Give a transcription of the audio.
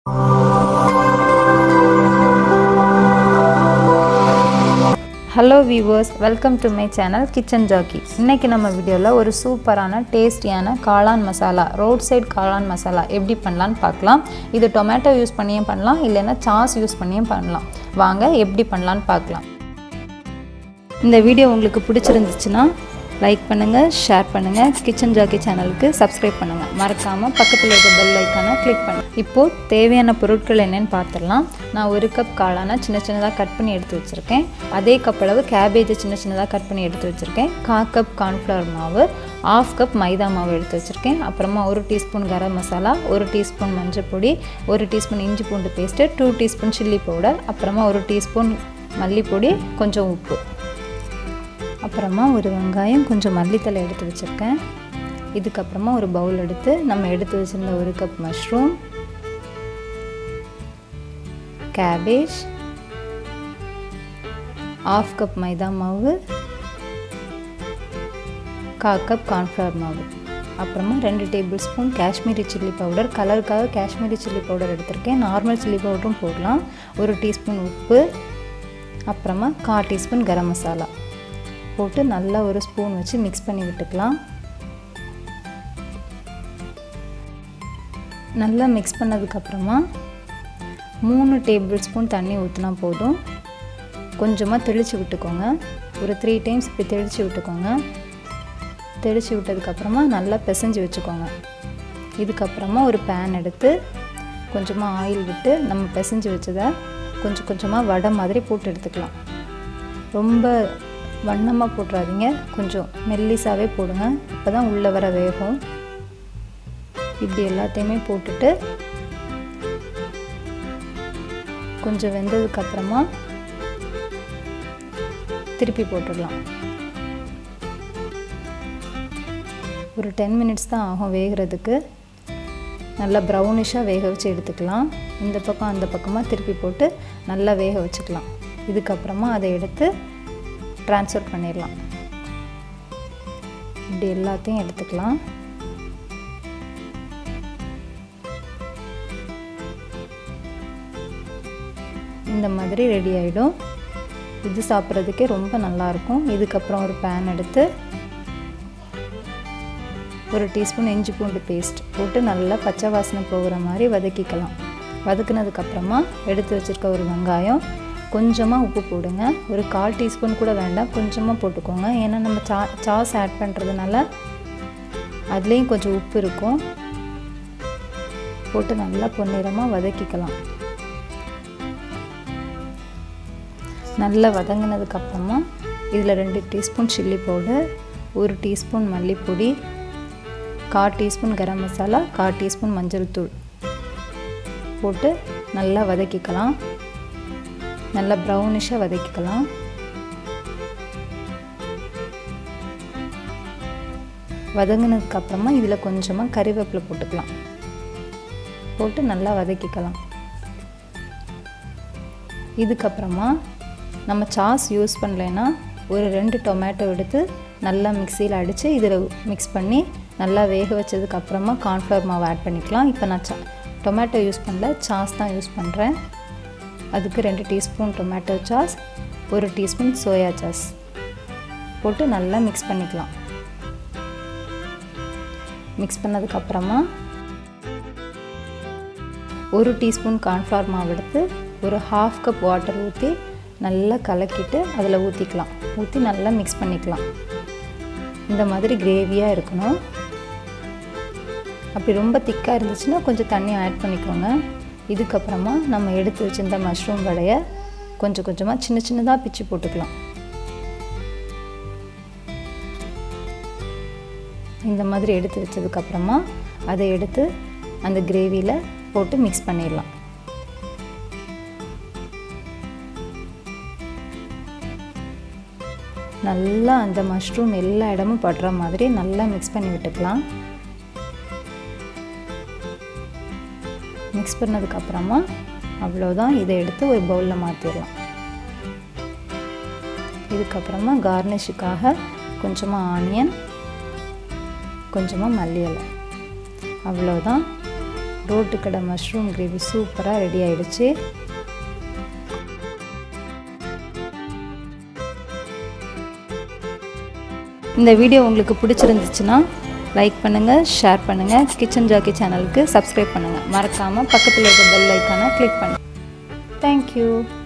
hello viewers welcome to my channel kitchen jockey இன்றைக்கி நம்ம வீடியோவில் ஒரு சூப்பரான டேஸ்டியான காளான் மசாலா ரோட் சைடு காளான் மசாலா எப்படி பண்ணலான்னு பார்க்கலாம் இது டொமேட்டோ யூஸ் பண்ணியும் பண்ணலாம் இல்லைன்னா சாஸ் யூஸ் பண்ணியும் பண்ணலாம் வாங்க எப்படி பண்ணலான்னு பார்க்கலாம் இந்த வீடியோ உங்களுக்கு பிடிச்சிருந்துச்சுன்னா லைக் பண்ணுங்கள் ஷேர் பண்ணுங்கள் கிச்சன் ஜாக்கி சேனலுக்கு சப்ஸ்கிரைப் பண்ணுங்கள் மறக்காமல் பக்கத்தில் இருக்க பெல் ஐக்கானை கிளிக் பண்ணுங்கள் இப்போது தேவையான பொருட்கள் என்னென்னு பார்த்துடலாம் நான் ஒரு கப் காளான சின்ன சின்னதாக கட் பண்ணி எடுத்து வச்சுருக்கேன் அதே கப் அளவு கேபேஜை சின்ன சின்னதாக கட் பண்ணி எடுத்து வச்சுருக்கேன் கா கப் கார்ன்ஃப்ளவர் மாவு ஆஃப் கப் மைதா மாவு எடுத்து வச்சுருக்கேன் அப்புறமா ஒரு டீஸ்பூன் கரம் மசாலா ஒரு டீஸ்பூன் மஞ்சள் பொடி ஒரு டீஸ்பூன் இஞ்சி பூண்டு paste two teaspoon chilli powder அப்புறமா ஒரு டீஸ்பூன் மல்லிப்பொடி கொஞ்சம் உப்பு அப்புறமா ஒரு வெங்காயம் கொஞ்சம் மல்லித்தலை எடுத்து வச்சுருக்கேன் இதுக்கப்புறமா ஒரு பவுல் எடுத்து நம்ம எடுத்து வச்சுருந்த ஒரு cup mushroom cabbage half cup மைதா மாவு கா கப் கார்ன்ஃப்ளவர் மாவு அப்புறமா ரெண்டு tablespoon Kashmiri chilli powder கலருக்காக காஷ்மீரி சில்லி பவுடர் எடுத்திருக்கேன் நார்மல் சில்லி பவுடரும் போடலாம் ஒரு டீஸ்பூன் உப்பு அப்புறமா கால் டீஸ்பூன் கரம் மசாலா போட்டு நல்லா ஒரு ஸ்பூன் வச்சு மிக்ஸ் பண்ணி விட்டுக்கலாம் நல்லா மிக்ஸ் பண்ணதுக்கப்புறமா மூணு டேபிள் ஸ்பூன் தண்ணி ஊற்றினா போதும் கொஞ்சமாக தெளித்து விட்டுக்கோங்க ஒரு த்ரீ டைம்ஸ் இப்படி தெளித்து விட்டுக்கோங்க தெளித்து விட்டதுக்கப்புறமா நல்லா பிசைஞ்சு வச்சுக்கோங்க இதுக்கப்புறமா ஒரு பேன் எடுத்து கொஞ்சமாக ஆயில் விட்டு நம்ம பிசைஞ்சு வச்சதை கொஞ்சம் கொஞ்சமாக வடை மாதிரி போட்டு எடுத்துக்கலாம் ரொம்ப வண்ணமாக போட்டுறாதீங்க கொஞ்சம் மெல்லிஸாகவே போடுங்க அப்போ தான் உள்ளே வர வேகும் இப்படி எல்லாத்தையுமே போட்டுட்டு கொஞ்சம் வெந்ததுக்கப்புறமா திருப்பி போட்டுடலாம் ஒரு டென் மினிட்ஸ் தான் ஆகும் வேகிறதுக்கு நல்லா ப்ரௌனிஷாக வேக வச்சு எடுத்துக்கலாம் இந்த பக்கம் அந்த பக்கமாக திருப்பி போட்டு நல்லா வேக வச்சுக்கலாம் இதுக்கப்புறமா அதை எடுத்து ட்ரான்ஸ்ஃபர் பண்ணிடலாம் இப்படி எல்லாத்தையும் எடுத்துக்கலாம் இந்த மாதிரி ரெடி ஆகிடும் இது சாப்பிட்றதுக்கே ரொம்ப நல்லாயிருக்கும் இதுக்கப்புறம் ஒரு பேன் எடுத்து ஒரு டீஸ்பூன் இஞ்சி பூண்டு பேஸ்ட் போட்டு நல்லா பச்சை வாசனை போகிற மாதிரி வதக்கிக்கலாம் வதக்குனதுக்கப்புறமா எடுத்து வச்சுருக்க ஒரு வெங்காயம் கொஞ்சமாக உப்பு போடுங்க ஒரு கால் டீஸ்பூன் கூட வேண்டாம் கொஞ்சமாக போட்டுக்கோங்க ஏன்னா நம்ம சா சாஸ் ஆட் பண்ணுறதுனால அதுலேயும் கொஞ்சம் உப்பு இருக்கும் போட்டு நல்லா பொன்னிறமாக வதக்கிக்கலாம் நல்லா வதங்கினதுக்கப்புறமா இதில் ரெண்டு டீஸ்பூன் சில்லி பவுடர் ஒரு டீஸ்பூன் மல்லிப்பொடி கால் டீஸ்பூன் கரம் மசாலா கால் டீஸ்பூன் மஞ்சள் தூள் போட்டு நல்லா வதக்கிக்கலாம் நல்லா ப்ரௌனிஷாக வதக்கிக்கலாம் வதங்கினதுக்கப்புறமா இதில் கொஞ்சமாக கறிவேப்பிலை போட்டுக்கலாம் போட்டு நல்லா வதக்கிக்கலாம் இதுக்கப்புறமா நம்ம சாஸ் யூஸ் பண்ணலைன்னா ஒரு ரெண்டு டொமேட்டோ எடுத்து நல்லா மிக்சியில் அடித்து இதில் மிக்ஸ் பண்ணி நல்லா வேக வச்சதுக்கப்புறமா கார்ன்ஃப்ளவர் மாவு ஆட் பண்ணிக்கலாம் இப்போ நான் சா டொமேட்டோ யூஸ் பண்ணல சாஸ் தான் யூஸ் பண்ணுறேன் அதுக்கு ரெண்டு டீஸ்பூன் டொமேட்டோ சாஸ் ஒரு டீஸ்பூன் சோயா சாஸ் போட்டு நல்லா மிக்ஸ் பண்ணிக்கலாம் மிக்ஸ் பண்ணதுக்கப்புறமா ஒரு டீஸ்பூன் கார்ன்ஃப்ளவர் மாவு எடுத்து ஒரு ஹாஃப் கப் வாட்டர் ஊற்றி நல்லா கலக்கிட்டு அதில் ஊற்றிக்கலாம் ஊற்றி நல்லா மிக்ஸ் பண்ணிக்கலாம் இந்த மாதிரி கிரேவியாக இருக்கணும் அப்படி ரொம்ப திக்காக இருந்துச்சுன்னா கொஞ்சம் தண்ணி ஆட் பண்ணிக்கோங்க இதுக்கப்புறமா நம்ம எடுத்து வச்சிருந்த மஷ்ரூம் வடையை கொஞ்சம் கொஞ்சமாக சின்ன சின்னதாக பிச்சு போட்டுக்கலாம் இந்த மாதிரி எடுத்து வச்சதுக்கப்புறமா அதை எடுத்து அந்த கிரேவியில் போட்டு மிக்ஸ் பண்ணிடலாம் நல்லா அந்த மஷ்ரூம் எல்லா இடமும் படுற மாதிரி நல்லா மிக்ஸ் பண்ணி விட்டுக்கலாம் மிக்ஸ் பண்ணதுக்கப்புறமா அவ்வளோதான் இதை எடுத்து ஒரு பவுலில் மாற்றிடலாம் இதுக்கப்புறமா கார்னிஷுக்காக கொஞ்சமாக ஆனியன் கொஞ்சமாக மல்லி இலை அவ்வளோதான் ரோட்டு கடை மஷ்ரூம் கிரேவி சூப்பராக ரெடி ஆயிடுச்சு இந்த வீடியோ உங்களுக்கு பிடிச்சிருந்துச்சுன்னா லைக் பண்ணுங்கள் ஷேர் பண்ணுங்கள் கிச்சன் ஜாக்கி சேனலுக்கு சப்ஸ்கிரைப் பண்ணுங்கள் மறக்காமல் பக்கத்தில் இருக்க பெல் ஐக்கானை கிளிக் பண்ணுங்கள் தேங்க்யூ